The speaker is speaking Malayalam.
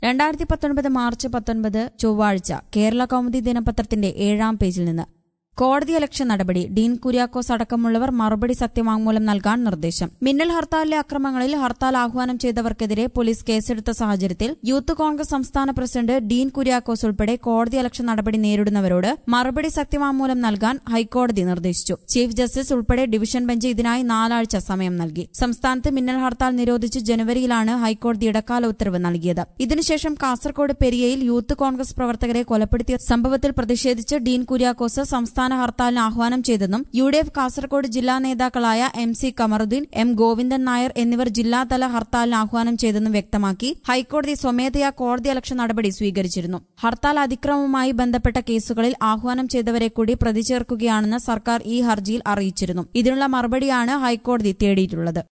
രണ്ടായിരത്തി പത്തൊൻപത് മാർച്ച് പത്തൊൻപത് ചൊവ്വാഴ്ച കേരള കൗമുദി ദിനപത്രത്തിന്റെ ഏഴാം പേജിൽ നിന്ന് കോടതി അലക്ഷ്യ നടപടി ഡീൻ കുര്യാക്കോസ് അടക്കമുള്ളവർ മറുപടി സത്യവാങ്മൂലം നൽകാൻ നിർദ്ദേശം മിന്നൽ ഹർത്താലിലെ അക്രമങ്ങളിൽ ഹർത്താൽ ആഹ്വാനം ചെയ്തവർക്കെതിരെ പോലീസ് കേസെടുത്ത സാഹചര്യത്തിൽ യൂത്ത് കോൺഗ്രസ് സംസ്ഥാന പ്രസിഡന്റ് ഡീൻ കുര്യാക്കോസ് ഉൾപ്പെടെ കോടതി അലക്ഷ്യ നടപടി നേരിടുന്നവരോട് മറുപടി സത്യവാങ്മൂലം നൽകാൻ ഹൈക്കോടതി നിർദ്ദേശിച്ചു ചീഫ് ജസ്റ്റിസ് ഉൾപ്പെടെ ഡിവിഷൻ ബെഞ്ച് ഇതിനായി നാലാഴ്ച സമയം നൽകി സംസ്ഥാനത്ത് മിന്നൽ ഹർത്താൽ നിരോധിച്ച് ജനുവരിയിലാണ് ഹൈക്കോടതി ഇടക്കാല ഉത്തരവ് നൽകിയത് ഇതിനുശേഷം കാസർകോട് പെരിയയിൽ യൂത്ത് കോൺഗ്രസ് പ്രവർത്തകരെ കൊലപ്പെടുത്തിയ സംഭവത്തിൽ പ്രതിഷേധിച്ച് ഡീൻ കുര്യാക്കോസ് സംസ്ഥാന ഹർത്താലിന് ആഹ്വാനം ചെയ്തെന്നും യു ഡി എഫ് കാസർകോട് ജില്ലാ നേതാക്കളായ M C Kamaruddin M Govindan Nair എന്നിവർ ജില്ലാതല ഹർത്താലിന് ആഹ്വാനം ചെയ്തെന്നും വ്യക്തമാക്കി ഹൈക്കോടതി സ്വമേധയാ കോടതി അലക്ഷ്യ നടപടി സ്വീകരിച്ചിരുന്നു ഹർത്താൽ അതിക്രമവുമായി ബന്ധപ്പെട്ട കേസുകളിൽ ആഹ്വാനം ചെയ്തവരെ കൂടി പ്രതി ചേർക്കുകയാണെന്ന് സർക്കാർ ഈ ഹർജിയിൽ അറിയിച്ചിരുന്നു ഇതിനുള്ള മറുപടിയാണ് ഹൈക്കോടതി തേടിയിട്ടുള്ളത്